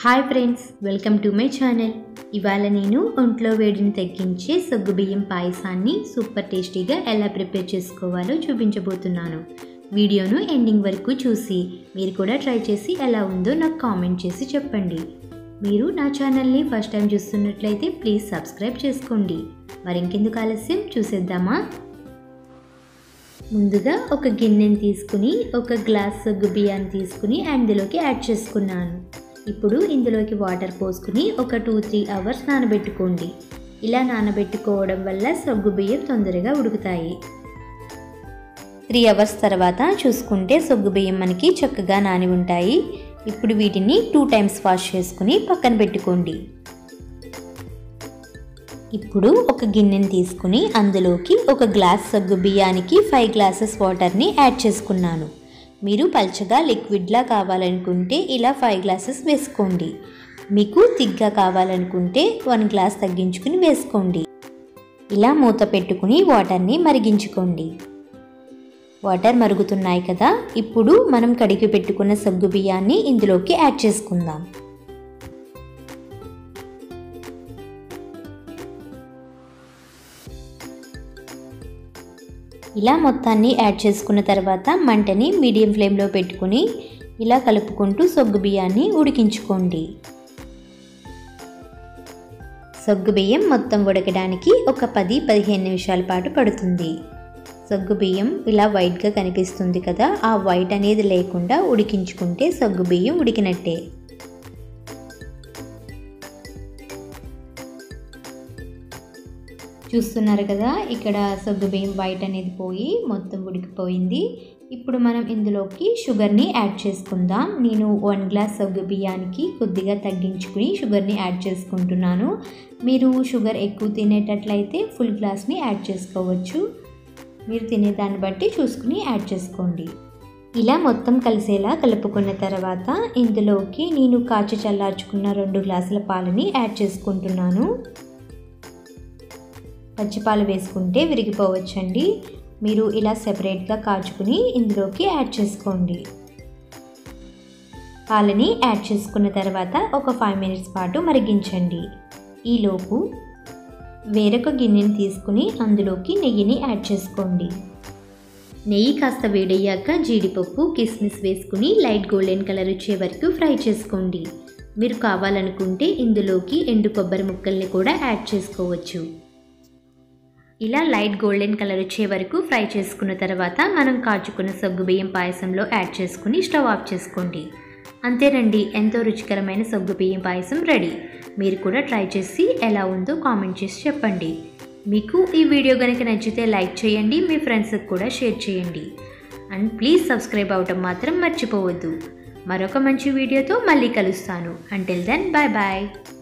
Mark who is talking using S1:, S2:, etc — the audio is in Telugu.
S1: hi friends welcome to my channel ఇవాళ నేను ఒంట్లో వేడిని తగ్గించే సగ్గుబియ్యం పాయసాన్ని సూపర్ టేస్టీగా ఎలా ప్రిపేర్ చేసుకోవాలో చూపించబోతున్నాను వీడియోను ఎండింగ్ వరకు చూసి మీరు కూడా ట్రై చేసి ఎలా ఉందో నాకు కామెంట్ చేసి చెప్పండి మీరు నా ఛానల్ని ఫస్ట్ టైం చూస్తున్నట్లయితే ప్లీజ్ సబ్స్క్రైబ్ చేసుకోండి మరి ఇంకెందుకు ఆలస్యం చూసేద్దామా ముందుగా ఒక గిన్నెని తీసుకుని ఒక గ్లాస్ సగ్గు బియ్యాన్ని తీసుకుని అందులోకి యాడ్ చేసుకున్నాను ఇప్పుడు ఇందులోకి వాటర్ పోసుకుని ఒక టూ త్రీ అవర్స్ నానబెట్టుకోండి ఇలా నానబెట్టుకోవడం వల్ల సగ్గు బియ్యం తొందరగా ఉడుకుతాయి త్రీ అవర్స్ తర్వాత చూసుకుంటే సగ్గు బియ్యం మనకి చక్కగా నాని ఉంటాయి ఇప్పుడు వీటిని టూ టైమ్స్ వాష్ చేసుకుని పక్కన పెట్టుకోండి ఇప్పుడు ఒక గిన్నెని తీసుకుని అందులోకి ఒక గ్లాస్ సగ్గు బియ్యానికి ఫైవ్ గ్లాసెస్ వాటర్ని యాడ్ చేసుకున్నాను మీరు పల్చగా లిక్విడ్లా కావాలనుకుంటే ఇలా ఫైవ్ గ్లాసెస్ వేసుకోండి మీకు తిగ్గా కావాలనుకుంటే వన్ గ్లాస్ తగ్గించుకుని వేసుకోండి ఇలా మూత పెట్టుకుని వాటర్ని మరిగించుకోండి వాటర్ మరుగుతున్నాయి కదా ఇప్పుడు మనం కడిగి పెట్టుకున్న సగ్గు బియ్యాన్ని ఇందులోకి యాడ్ చేసుకుందాం ఇలా మొత్తాన్ని యాడ్ చేసుకున్న తర్వాత మంటని మీడియం ఫ్లేమ్లో పెట్టుకుని ఇలా కలుపుకుంటూ సొగ్గు బియ్యాన్ని ఉడికించుకోండి సొగ్గు బియ్యం మొత్తం ఉడకడానికి ఒక పది పదిహేను నిమిషాల పాటు పడుతుంది సగ్గు బియ్యం ఇలా వైట్గా కనిపిస్తుంది కదా ఆ వైట్ అనేది లేకుండా ఉడికించుకుంటే సగ్గు బియ్యం ఉడికినట్టే చూస్తున్నారు కదా ఇక్కడ సగ్గు బియ్యం వైట్ అనేది పోయి మొత్తం ఉడికిపోయింది ఇప్పుడు మనం ఇందులోకి షుగర్ని యాడ్ చేసుకుందాం నేను వన్ గ్లాస్ సగ్గు బియ్యానికి కొద్దిగా తగ్గించుకుని షుగర్ని యాడ్ చేసుకుంటున్నాను మీరు షుగర్ ఎక్కువ తినేటట్లయితే ఫుల్ గ్లాస్ని యాడ్ చేసుకోవచ్చు మీరు తినేదాన్ని బట్టి చూసుకుని యాడ్ చేసుకోండి ఇలా మొత్తం కలిసేలా కలుపుకున్న తర్వాత ఇందులోకి నేను కాచి చల్లార్చుకున్న రెండు గ్లాసుల పాలని యాడ్ చేసుకుంటున్నాను పచ్చిపాలు వేసుకుంటే విరిగిపోవచ్చండి మీరు ఇలా సెపరేట్గా కాచుకుని ఇందులోకి యాడ్ చేసుకోండి పాలని యాడ్ చేసుకున్న తర్వాత ఒక ఫైవ్ మినిట్స్ పాటు మరిగించండి ఈలోపు వేరొక గిన్నెని తీసుకుని అందులోకి నెయ్యిని యాడ్ చేసుకోండి నెయ్యి కాస్త వేడయ్యాక జీడిపప్పు కిస్మిస్ వేసుకుని లైట్ గోల్డెన్ కలర్ వచ్చే వరకు ఫ్రై చేసుకోండి మీరు కావాలనుకుంటే ఇందులోకి ఎండు కొబ్బరి ముక్కల్ని కూడా యాడ్ చేసుకోవచ్చు ఇలా లైట్ గోల్డెన్ కలర్ వచ్చే వరకు ఫ్రై చేసుకున్న తర్వాత మనం కాచుకున్న సగ్గుబియ్యం పాయసంలో యాడ్ చేసుకుని స్టవ్ ఆఫ్ చేసుకోండి అంతేనండి ఎంతో రుచికరమైన సగ్గుబియ్యం పాయసం రెడీ మీరు కూడా ట్రై చేసి ఎలా ఉందో కామెంట్ చేసి చెప్పండి మీకు ఈ వీడియో కనుక నచ్చితే లైక్ చేయండి మీ ఫ్రెండ్స్కి కూడా షేర్ చేయండి అండ్ ప్లీజ్ సబ్స్క్రైబ్ అవటం మాత్రం మర్చిపోవద్దు మరొక మంచి వీడియోతో మళ్ళీ కలుస్తాను అంటిల్ దెన్ బాయ్ బాయ్